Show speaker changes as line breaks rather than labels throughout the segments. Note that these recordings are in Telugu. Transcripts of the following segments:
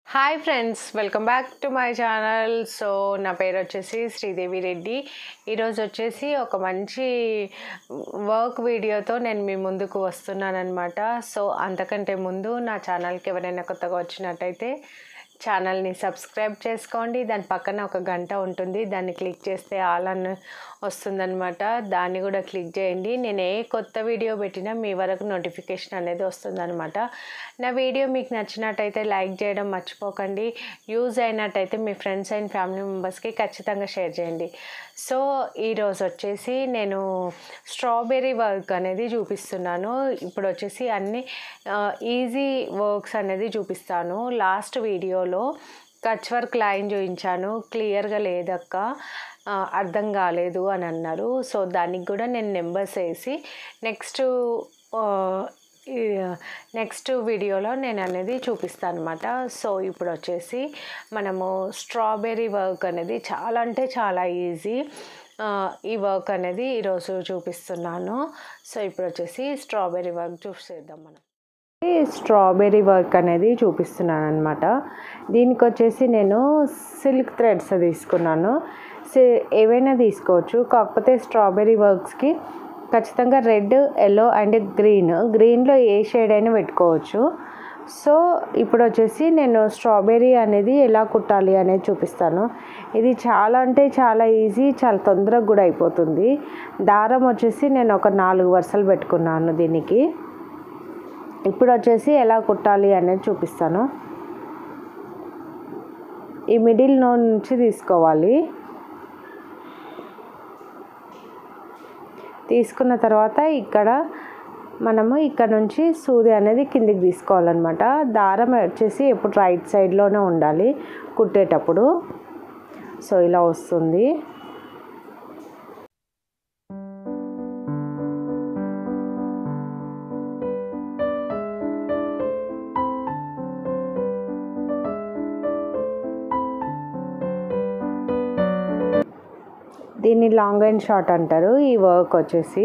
hi friends welcome back to my channel so నా పేరు వచ్చేసి శ్రీదేవి రెడ్డి ఈరోజు వచ్చేసి ఒక మంచి వర్క్ వీడియోతో నేను మీ ముందుకు వస్తున్నాను అనమాట సో అంతకంటే ముందు నా ఛానల్కి ఎవరైనా కొత్తగా వచ్చినట్టయితే ఛానల్ని సబ్స్క్రైబ్ చేసుకోండి దాని పక్కన ఒక గంట ఉంటుంది దాన్ని క్లిక్ చేస్తే ఆల్ అని వస్తుందన్నమాట దాన్ని కూడా క్లిక్ చేయండి నేను ఏ కొత్త వీడియో పెట్టినా మీ వరకు నోటిఫికేషన్ అనేది వస్తుందన్నమాట నా వీడియో మీకు నచ్చినట్టయితే లైక్ చేయడం మర్చిపోకండి యూజ్ అయినట్టయితే మీ ఫ్రెండ్స్ అండ్ ఫ్యామిలీ మెంబర్స్కి ఖచ్చితంగా షేర్ చేయండి సో ఈరోజు వచ్చేసి నేను స్ట్రాబెర్రీ వర్క్ అనేది చూపిస్తున్నాను ఇప్పుడు వచ్చేసి అన్ని ఈజీ వర్క్స్ అనేది చూపిస్తాను లాస్ట్ వీడియోలో కచ్ వర్క్ లైన్ చూపించాను క్లియర్గా లేదక్క ఆ, అర్థం కాలేదు అని అన్నారు సో దానికి కూడా నేను నెంబర్స్ వేసి నెక్స్ట్ నెక్స్ట్ వీడియోలో నేను అనేది చూపిస్తాను అనమాట సో ఇప్పుడు వచ్చేసి మనము స్ట్రాబెర్రీ వర్క్ అనేది చాలా అంటే చాలా ఈజీ ఈ వర్క్ అనేది ఈరోజు చూపిస్తున్నాను సో ఇప్పుడు వచ్చేసి స్ట్రాబెర్రీ వర్క్ చూసేద్దాం మనం ఈ స్ట్రాబెర్రీ వర్క్ అనేది చూపిస్తున్నాను అనమాట దీనికి వచ్చేసి నేను సిల్క్ థ్రెడ్స్ తీసుకున్నాను సి- ఏవైనా తీసుకోవచ్చు కాకపోతే స్ట్రాబెర్రీ వర్క్స్కి ఖచ్చితంగా రెడ్ ఎల్లో అండ్ గ్రీన్ గ్రీన్లో ఏ షేడ్ అయినా పెట్టుకోవచ్చు సో ఇప్పుడు వచ్చేసి నేను స్ట్రాబెర్రీ అనేది ఎలా కుట్టాలి అనేది చూపిస్తాను ఇది చాలా అంటే చాలా ఈజీ చాలా తొందరగా కూడా అయిపోతుంది దారం వచ్చేసి నేను ఒక నాలుగు వరుసలు పెట్టుకున్నాను దీనికి ఇప్పుడు వచ్చేసి ఎలా కుట్టాలి అనేది చూపిస్తాను ఈ మిడిల్ నో నుంచి తీసుకోవాలి తీసుకున్న తర్వాత ఇక్కడ మనము ఇక్కడ నుంచి సూది అనేది కిందికి తీసుకోవాలన్నమాట దారం వచ్చేసి ఎప్పుడు రైట్ సైడ్లోనే ఉండాలి కుట్టేటప్పుడు సో ఇలా వస్తుంది దీన్ని లాంగ్ అండ్ షార్ట్ అంటారు ఈ వర్క్ వచ్చేసి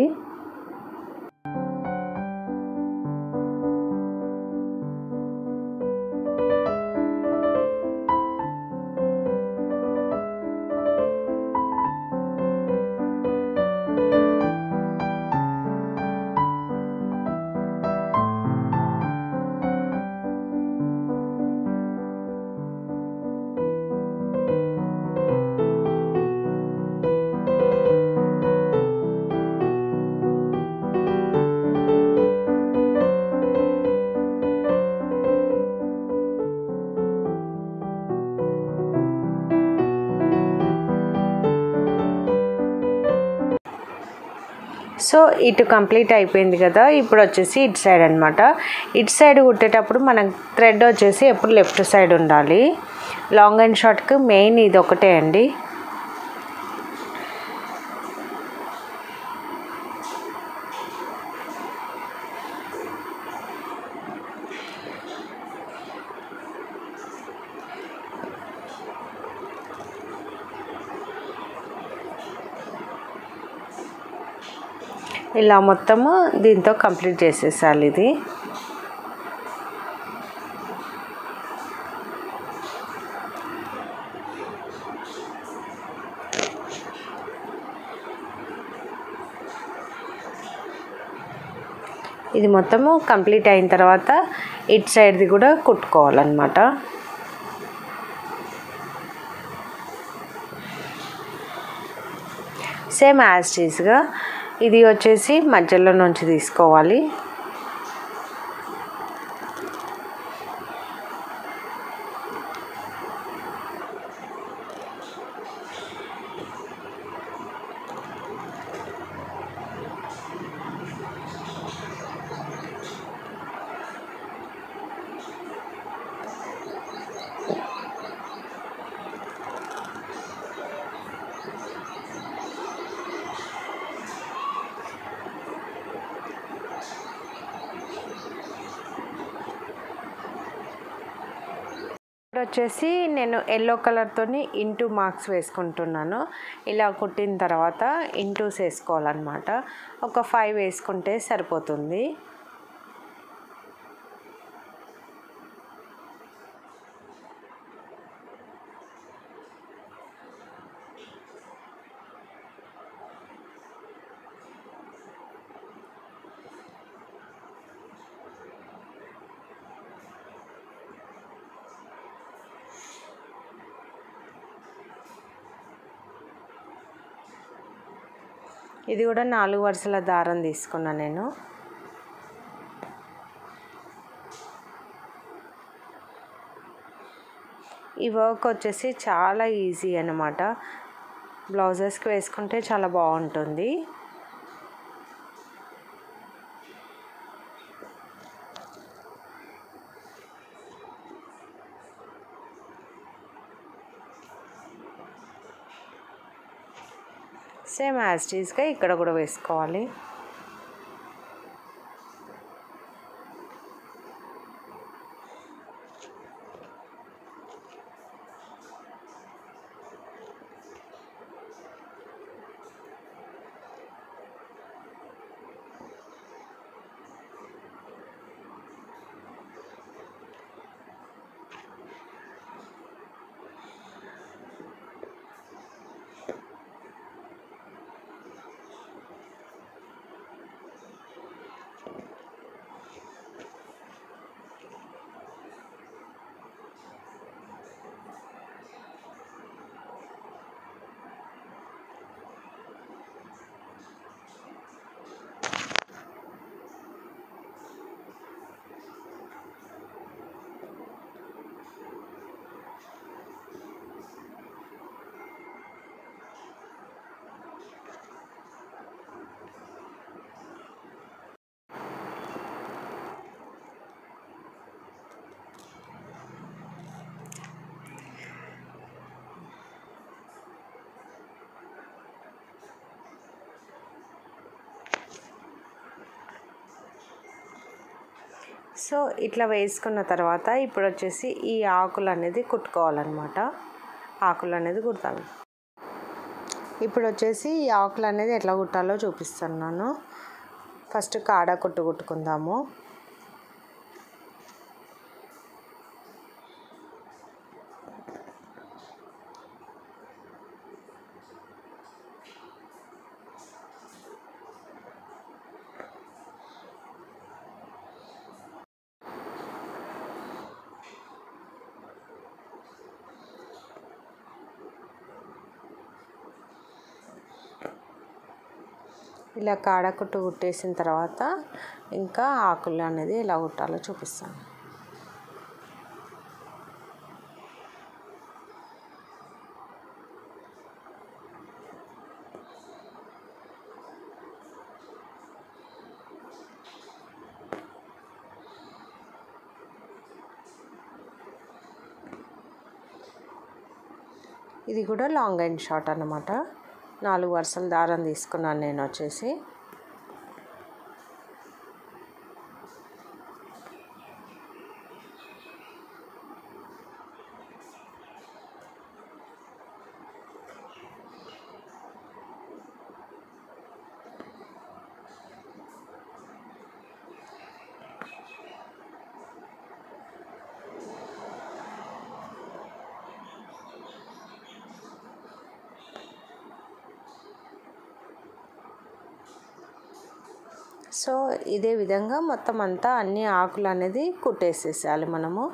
సో ఇటు కంప్లీట్ అయిపోయింది కదా ఇప్పుడు వచ్చేసి ఇటు సైడ్ అనమాట ఇటు సైడ్ కుట్టేటప్పుడు మనకు థ్రెడ్ వచ్చేసి ఎప్పుడు లెఫ్ట్ సైడ్ ఉండాలి లాంగ్ అండ్ షార్ట్కి మెయిన్ ఇది ఒకటే అండి ఇలా మొత్తము దీంతో కంప్లీట్ చేసేసాలి ఇది ఇది మొత్తము కంప్లీట్ అయిన తర్వాత ఇటు సైడ్ది కూడా కుట్టుకోవాలన్నమాట సేమ్ యాజ్ టీస్గా ఇది వచ్చేసి మధ్యలో నుంచి తీసుకోవాలి ఇప్పుడు వచ్చేసి నేను ఎల్లో కలర్తోని ఇంటూ మార్క్స్ వేసుకుంటున్నాను ఇలా కుట్టిన తర్వాత ఇంటూస్ వేసుకోవాలన్నమాట ఒక ఫైవ్ వేసుకుంటే సరిపోతుంది ఇది కూడా నాలుగు వరుసల దారం తీసుకున్నా నేను ఈ వర్క్ వచ్చేసి చాలా ఈజీ అనమాట బ్లౌజెస్కి వేసుకుంటే చాలా బాగుంటుంది సేమ్ యాజ్ టీజ్గా ఇక్కడ కూడా వేసుకోవాలి సో ఇట్లా వేసుకున్న తర్వాత ఇప్పుడు వచ్చేసి ఈ ఆకులు అనేది కుట్టుకోవాలన్నమాట ఆకులు అనేది కుడతాను ఇప్పుడు వచ్చేసి ఈ ఆకులు అనేది ఎట్లా కుట్టాలో చూపిస్తున్నాను ఫస్ట్ కాడ కుట్టు కుట్టుకుందాము ఇలా కాడ కుట్టు కుట్టేసిన తర్వాత ఇంకా ఆకులు అనేది ఎలా కుట్టాలో చూపిస్తాను ఇది కూడా లాంగ్ అండ్ షార్ట్ అన్నమాట నాలుగు వరుసల దారం తీసుకున్నాను నేను వచ్చేసి సో ఇదే విధంగా మొత్తం అంతా అన్ని ఆకులు అనేది కుట్టేసేసేయాలి మనము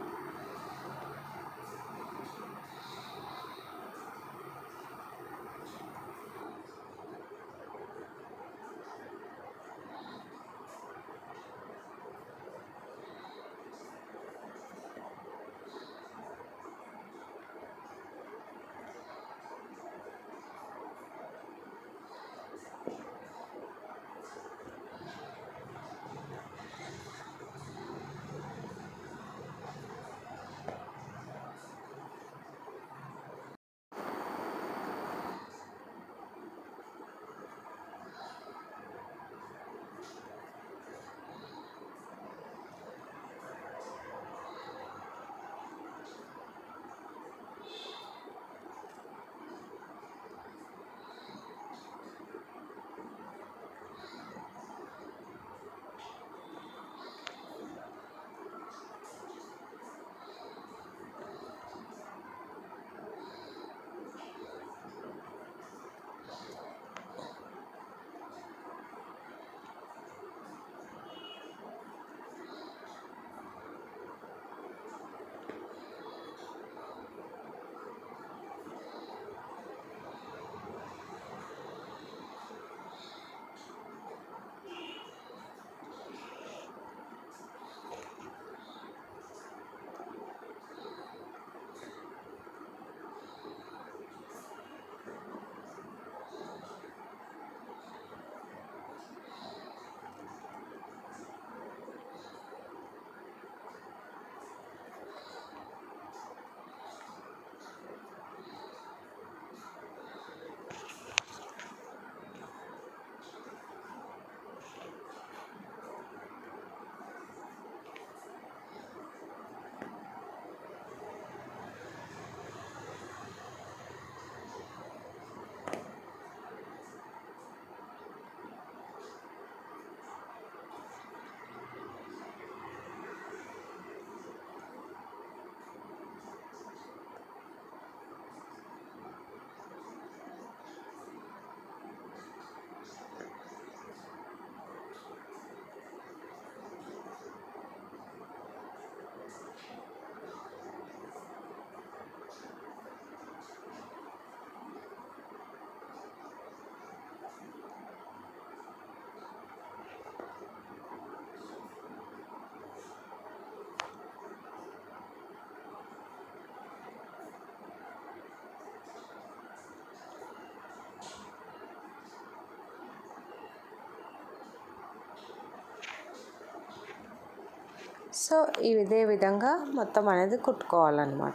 సో ఇదే విధంగా మొత్తం అనేది కుట్టుకోవాలన్నమాట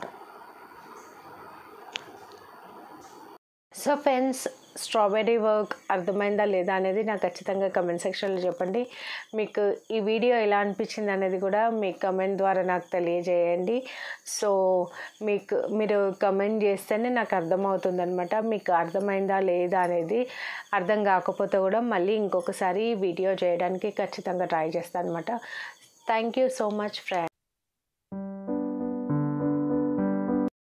సో ఫ్రెండ్స్ స్ట్రాబెర్రీ వర్క్ అర్థమైందా లేదా అనేది నాకు ఖచ్చితంగా కమెంట్ సెక్షన్లో చెప్పండి మీకు ఈ వీడియో ఎలా అనిపించింది అనేది కూడా మీ కమెంట్ ద్వారా నాకు తెలియజేయండి సో మీకు మీరు కమెంట్ చేస్తేనే నాకు అర్థమవుతుంది అనమాట మీకు అర్థమైందా లేదా అనేది అర్థం కాకపోతే కూడా మళ్ళీ ఇంకొకసారి వీడియో చేయడానికి ఖచ్చితంగా ట్రై చేస్తాను అనమాట thank you so much friend